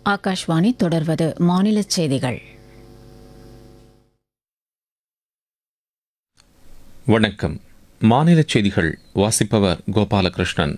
ஆகாஷ்வாணி தொடர்வது மாநிலச் செய்திகள் வணக்கம் மாநிலச் செய்திகள் வாசிப்பவர் கோபாலகிருஷ்ணன்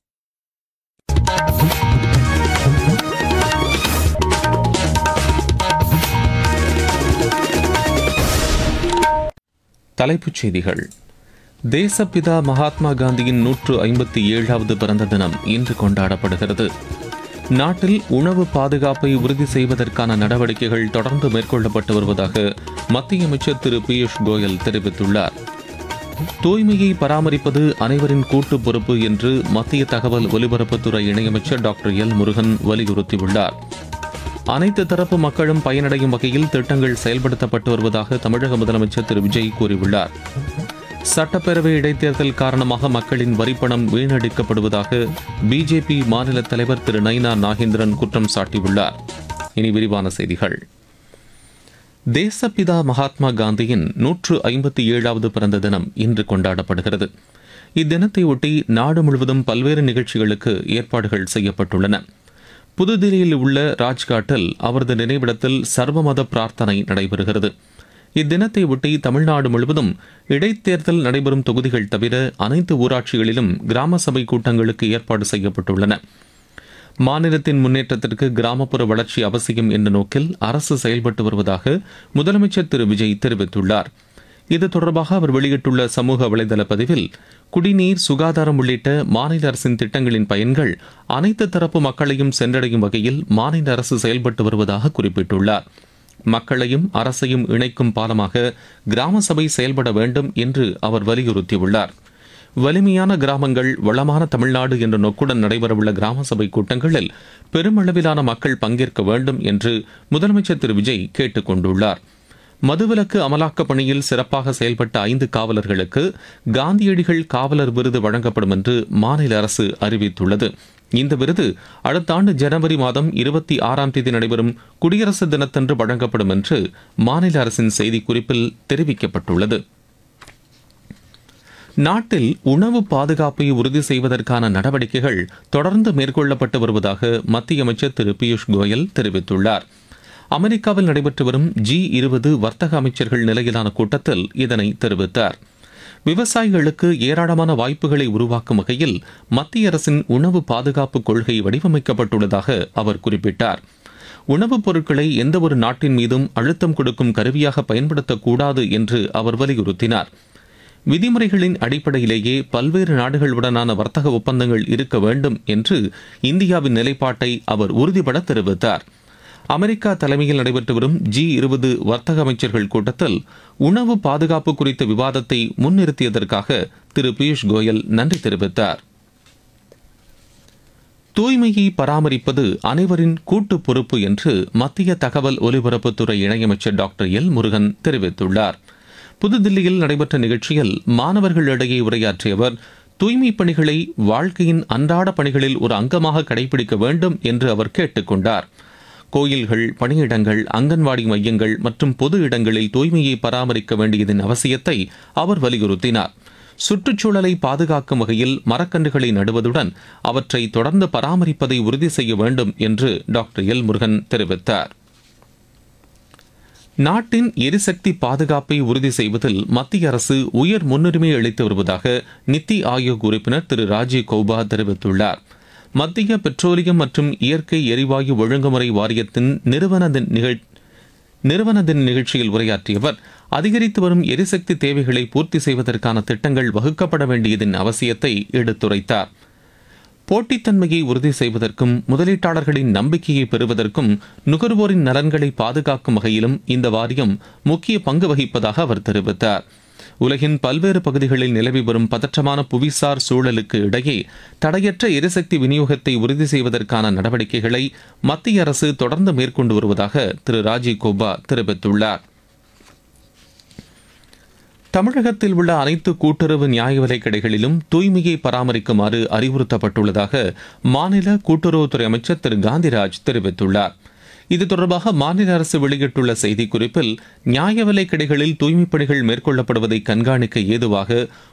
தலைப்புச் செய்திகள் தேசப்பிதா மகாத்மா காந்தியின் நூற்று ஐம்பத்தி ஏழாவது பிறந்த தினம் இன்று கொண்டாடப்படுகிறது நாட்டில் உணவு பாதுகாப்பை உறுதி செய்வதற்கான நடவடிக்கைகள் தொடர்ந்து மேற்கொள்ளப்பட்டு வருவதாக மத்திய அமைச்சர் திரு பியூஷ் கோயல் தெரிவித்துள்ளார் தூய்மையை பராமரிப்பது அனைவரின் கூட்டு பொறுப்பு என்று மத்திய தகவல் ஒலிபரப்புத்துறை இணையமைச்சர் டாக்டர் எல் முருகன் வலியுறுத்தியுள்ளார் அனைத்து தரப்பு மக்களும் பயனடையும் வகையில் திட்டங்கள் செயல்படுத்தப்பட்டு வருவதாக தமிழக முதலமைச்சர் திரு விஜய் கூறியுள்ளார் சட்டப்பேரவை இடைத்தேர்தல் காரணமாக மக்களின் வரிப்பணம் வீணடிக்கப்படுவதாக பிஜேபி மாநில தலைவர் திரு நைனா நாகேந்திரன் குற்றம் சாட்டியுள்ளார் இனி விரிவான செய்திகள் தேசப்பிதா மகாத்மா காந்தியின் நூற்று ஐம்பத்தி ஏழாவது பிறந்த தினம் இன்று கொண்டாடப்படுகிறது இத்தினத்தை ஒட்டி நாடு முழுவதும் பல்வேறு நிகழ்ச்சிகளுக்கு ஏற்பாடுகள் செய்யப்பட்டுள்ளன புதுதில்லியில் உள்ள ராஜ்காட்டில் அவரது நினைவிடத்தில் சர்வமத பிரார்த்தனை நடைபெறுகிறது இத்தினத்தை ஒட்டி தமிழ்நாடு முழுவதும் இடைத்தேர்தல் நடைபெறும் தொகுதிகள் தவிர அனைத்து ஊராட்சிகளிலும் கிராம சபை கூட்டங்களுக்கு ஏற்பாடு செய்யப்பட்டுள்ளன மாநிலத்தின் முன்னேற்றத்திற்கு கிராமப்புற வளர்ச்சி அவசியம் என்ற நோக்கில் அரசு செயல்பட்டு வருவதாக முதலமைச்சர் திரு விஜய் தெரிவித்துள்ளார் இது தொடர்பாக அவர் வெளியிட்டுள்ள சமூக வலைதள பதிவில் குடிநீர் சுகாதாரம் உள்ளிட்ட மாநில அரசின் திட்டங்களின் பயன்கள் அனைத்து தரப்பு மக்களையும் சென்றடையும் வகையில் மாநில அரசு செயல்பட்டு வருவதாக குறிப்பிட்டுள்ளார் மக்களையும் அரசையும் இணைக்கும் பாலமாக கிராம சபை செயல்பட வேண்டும் என்று அவர் வலியுறுத்தியுள்ளார் வலிமையான கிராமங்கள் வளமான தமிழ்நாடு என்ற நோக்குடன் நடைபெறவுள்ள கிராம சபை கூட்டங்களில் பெருமளவிலான மக்கள் பங்கேற்க வேண்டும் என்று முதலமைச்சர் திரு விஜய் கேட்டுக் கொண்டுள்ளார் மதுவிலக்கு அமலாக்கப் பணியில் சிறப்பாக செயல்பட்ட ஐந்து காவலர்களுக்கு காந்தியடிகள் காவலர் விருது வழங்கப்படும் என்று மாநில அரசு அறிவித்துள்ளது இந்த விருது அடுத்த ஆண்டு ஜனவரி மாதம் இருபத்தி ஆறாம் தேதி நடைபெறும் குடியரசு தினத்தன்று வழங்கப்படும் என்று மாநில அரசின் செய்திக்குறிப்பில் தெரிவிக்கப்பட்டுள்ளது நாட்டில் உணவு பாதுகாப்பை உறுதி செய்வதற்கான நடவடிக்கைகள் தொடர்ந்து மேற்கொள்ளப்பட்டு வருவதாக மத்திய அமைச்சர் திரு பியூஷ் கோயல் தெரிவித்துள்ளார் அமெரிக்காவில் நடைபெற்று வரும் ஜி இருபது வர்த்தக அமைச்சர்கள் நிலையிலான கூட்டத்தில் இதனை தெரிவித்தார் விவசாயிகளுக்கு ஏராளமான வாய்ப்புகளை உருவாக்கும் வகையில் மத்திய அரசின் உணவு பாதுகாப்பு கொள்கை வடிவமைக்கப்பட்டுள்ளதாக அவர் குறிப்பிட்டார் உணவுப் பொருட்களை எந்தவொரு நாட்டின் மீதும் அழுத்தம் கொடுக்கும் கருவியாக பயன்படுத்தக்கூடாது என்று அவர் வலியுறுத்தினார் விதிமுறைகளின் அடிப்படையிலேயே பல்வேறு நாடுகளுடனான வர்த்தக ஒப்பந்தங்கள் இருக்க வேண்டும் என்று இந்தியாவின் நிலைப்பாட்டை அவர் உறுதிபட தெரிவித்தார் அமெரிக்கா தலைமையில் நடைபெற்று வரும் ஜி இருபது வர்த்தக அமைச்சர்கள் கூட்டத்தில் உணவு பாதுகாப்பு குறித்த விவாதத்தை முன்னிறுத்தியதற்காக திரு பியூஷ் கோயல் நன்றி தெரிவித்தார் தூய்மையை பராமரிப்பது அனைவரின் கூட்டு பொறுப்பு என்று மத்திய தகவல் ஒலிபரப்புத்துறை இணையமைச்சர் டாக்டர் எல் முருகன் தெரிவித்துள்ளார் புதுதில்லியில் நடைபெற்ற நிகழ்ச்சியில் மாணவர்களிடையே உரையாற்றிய அவர் தூய்மை பணிகளை வாழ்க்கையின் அன்றாட பணிகளில் ஒரு அங்கமாக கடைபிடிக்க வேண்டும் என்று அவர் கேட்டுக்கொண்டார் கோயில்கள் பணியிடங்கள் அங்கன்வாடி மையங்கள் மற்றும் பொது இடங்களில் தூய்மையை பராமரிக்க வேண்டியதன் அவசியத்தை அவர் வலியுறுத்தினார் சுற்றுச்சூழலை பாதுகாக்கும் வகையில் மரக்கன்றுகளை நடுவதுடன் அவற்றை தொடர்ந்து பராமரிப்பதை உறுதி செய்ய வேண்டும் என்று டாக்டர் எல் முருகன் தெரிவித்தார் நாட்டின் எரிசக்தி பாதுகாப்பை உறுதி செய்வதில் மத்திய அரசு உயர் முன்னுரிமை அளித்து வருவதாக நித்தி ஆயோக் உறுப்பினர் திரு ராஜீவ் கௌபா தெரிவித்துள்ளார் மத்திய பெட்ரோலியம் மற்றும் இயற்கை எரிவாயு ஒழுங்குமுறை வாரியத்தின் நிறுவன தின நிகழ் நிறுவன தின நிகழ்ச்சியில் உரையாற்றியவர் அதிகரித்து வரும் எரிசக்தி தேவைகளை பூர்த்தி செய்வதற்கான திட்டங்கள் வகுக்கப்பட வேண்டியதன் அவசியத்தை எடுத்துரைத்தார் போட்டித்தன்மையை உறுதி செய்வதற்கும் முதலீட்டாளர்களின் நம்பிக்கையை பெறுவதற்கும் நுகர்வோரின் நலன்களை பாதுகாக்கும் வகையிலும் இந்த வாரியம் முக்கிய பங்கு வகிப்பதாக அவர் தெரிவித்தார் உலகின் பல்வேறு பகுதிகளில் நிலவி வரும் பதற்றமான புவிசார் சூழலுக்கு இடையே தடையற்ற எரிசக்தி விநியோகத்தை உறுதி செய்வதற்கான நடவடிக்கைகளை மத்திய அரசு தொடர்ந்து மேற்கொண்டு வருவதாக திரு ராஜீவ் கோபா தெரிவித்துள்ளார் தமிழகத்தில் உள்ள அனைத்து கூட்டுறவு நியாய விலைக் கடைகளிலும் தூய்மையை பராமரிக்குமாறு அறிவுறுத்தப்பட்டுள்ளதாக மாநில கூட்டுறவுத்துறை அமைச்சர் திரு காந்திராஜ் தெரிவித்துள்ளார் இது தொடர்பாக மாநில அரசு வெளியிட்டுள்ள செய்திக்குறிப்பில் நியாய விலைக் கடைகளில் தூய்மைப் பணிகள் மேற்கொள்ளப்படுவதை கண்காணிக்க ஏதுவாக